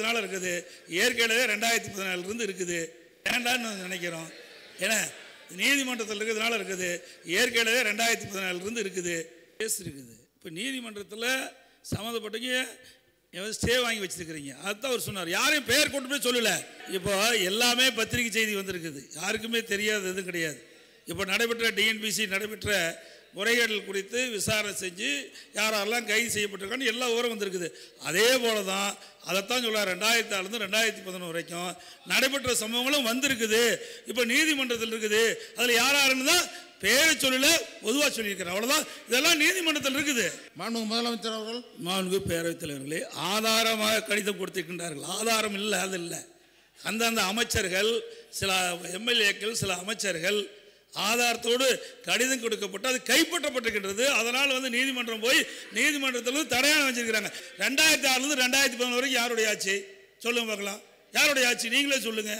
இருக்கிறதுனால இருக்குது ஏற்கனவே ரெண்டாயிரத்தி பதினாலிருந்து இருக்குது வேண்டான்னு நினைக்கிறோம் ஏன்னா நீதிமன்றத்தில் இருக்கிறதுனால இருக்குது ஏற்கனவே ரெண்டாயிரத்தி பதினாலிருந்து இருக்குது கேஸ் இருக்குது இப்போ நீதிமன்றத்தில் சம்மந்தப்பட்டவங்க ஸ்டே வாங்கி வச்சிருக்கிறீங்க அதுதான் அவர் சொன்னார் யாரையும் பெயர் கொண்டு போய் சொல்லல இப்போ எல்லாமே பத்திரிகை செய்தி வந்திருக்குது யாருக்குமே தெரியாத எதுவும் கிடையாது இப்போ நடைபெற்ற டிஎன்பிசி நடைபெற்ற முறைகேடுகள் குறித்து விசாரணை செஞ்சு யாரெல்லாம் கைது செய்யப்பட்டிருக்கான்னு எல்லா விவரம் வந்திருக்குது அதே போல தான் அதைத்தான் சொல்ல ரெண்டாயிரத்தி ஆறுலேருந்து ரெண்டாயிரத்தி பதினொன்று வரைக்கும் நடைபெற்ற சம்பவங்களும் வந்திருக்குது இப்போ நீதிமன்றத்தில் இருக்குது அதில் யார் யாருன்னு தான் பேரை சொல்லல பொதுவாக சொல்லியிருக்கிறேன் அவ்வளோதான் இதெல்லாம் நீதிமன்றத்தில் இருக்குது மாண்பு முதலமைச்சர் அவர்கள் மாண்பு பேரவைத் தலைவர்களே ஆதாரமாக கடிதம் கொடுத்திருக்கின்றார்கள் ஆதாரம் இல்லை அது இல்லை அந்தந்த அமைச்சர்கள் சில எம்எல்ஏக்கள் சில அமைச்சர்கள் ஆதாரத்தோடு கடிதம் கொடுக்கப்பட்டு அது கைப்பற்றப்பட்டிருக்கின்றது அதனால் வந்து நீதிமன்றம் போய் நீதிமன்றத்தில் வந்து தடையான வச்சிருக்கிறாங்க ரெண்டாயிரத்தி ஆறுலேருந்து ரெண்டாயிரத்தி பதினொன்று வரைக்கும் யாருடைய ஆட்சி சொல்லுங்க பார்க்கலாம் யாருடைய ஆட்சி நீங்களே சொல்லுங்க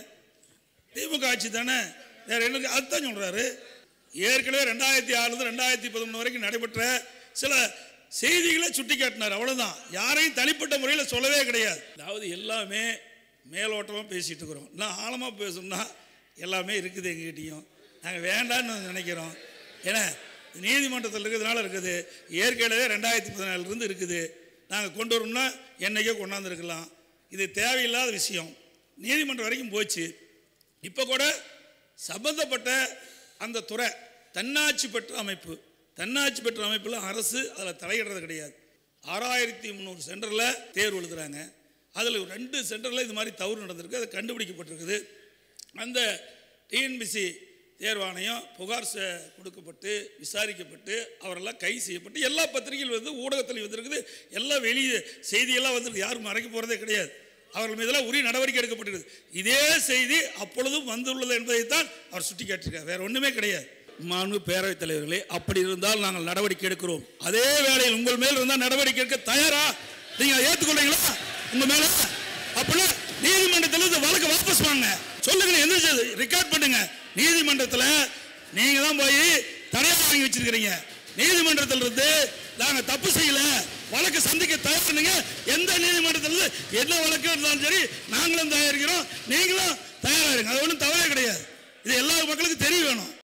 திமுக ஆட்சி தானே வேற என்ன அதுதான் சொல்றாரு ஏற்கனவே ரெண்டாயிரத்தி ஆறுலேருந்து ரெண்டாயிரத்தி பதினொன்று வரைக்கும் நடைபெற்ற சில செய்திகளை சுட்டி காட்டினார் அவ்வளவுதான் யாரையும் தனிப்பட்ட முறையில் சொல்லவே கிடையாது அதாவது எல்லாமே மேலோட்டமாக பேசிட்டு இருக்கிறோம் நான் ஆழமாக பேசணும்னா எல்லாமே இருக்குது எங்ககிட்டயும் நாங்கள் வேண்டான்னு நினைக்கிறோம் ஏன்னா நீதிமன்றத்தில் இருக்கிறதுனால இருக்குது ஏற்கனவே ரெண்டாயிரத்தி பதினாலிருந்து இருக்குது நாங்கள் கொண்டு வரணும்னா என்னைக்கோ கொண்டாந்துருக்கலாம் இது தேவையில்லாத விஷயம் நீதிமன்றம் வரைக்கும் போச்சு இப்போ கூட சம்பந்தப்பட்ட அந்த துறை தன்னாட்சி பெற்ற அமைப்பு தன்னாட்சி பெற்ற அமைப்பில் அரசு அதில் தலையிடுறது கிடையாது ஆறாயிரத்தி முந்நூறு சென்டரில் தேர்வு எழுதுறாங்க அதில் ரெண்டு சென்டரில் இது மாதிரி தவறு நடந்திருக்கு அது கண்டுபிடிக்கப்பட்டிருக்குது அந்த டிஎன்பிசி தேர்வாணையம் புகார் ச- கொடுக்கப்பட்டு விசாரிக்கப்பட்டு அவரெல்லாம் கைது செய்யப்பட்டு எல்லா பத்திரிகையில் வந்து ஊடகத்தில் வந்திருக்குது எல்லாம் வெளியே செய்தியெல்லாம் வந்திருக்கு யாரும் மறைக்க போகிறதே கிடையாது அவர்கள் மீதெல்லாம் உரிய நடவடிக்கை எடுக்கப்பட்டிருக்குது இதே செய்தி அப்பொழுதும் வந்துள்ளது என்பதைத்தான் அவர் சுட்டிக்காட்டியிருக்கார் வேற ஒன்றுமே கிடையாது மாண்பு பேரவைத் தலைவர்களே அப்படி இருந்தால் நாங்கள் நடவடிக்கை எடுக்கிறோம் அதே வேளையில் உங்கள் மேல் இருந்தால் நடவடிக்கை எடுக்க தயாரா நீங்க அதை ஏற்றுக்கொள்றீங்களா உங்க மேல அப்படின்னா நீதிமன்றத்தில் இந்த வழக்கு வாபஸ் வாங்க சொல்லுங்க எந்த ரெக்கார்ட் பண்ணுங்க நீதிமன்றத்தில் நீங்க தான் போய் தடையாக வாங்கி வச்சிருக்கிறீங்க நீதிமன்றத்தில் இருந்து நாங்க தப்பு செய்யல வழக்கு சந்திக்க தயாரிங்க எந்த நீதிமன்றத்தில் இருந்து என்ன வழக்கு இருந்தாலும் சரி நாங்களும் தயாரிக்கிறோம் நீங்களும் தயாரா இருங்க அது ஒன்றும் தவறே கிடையாது இது எல்லா மக்களுக்கும் தெரிய வேணும்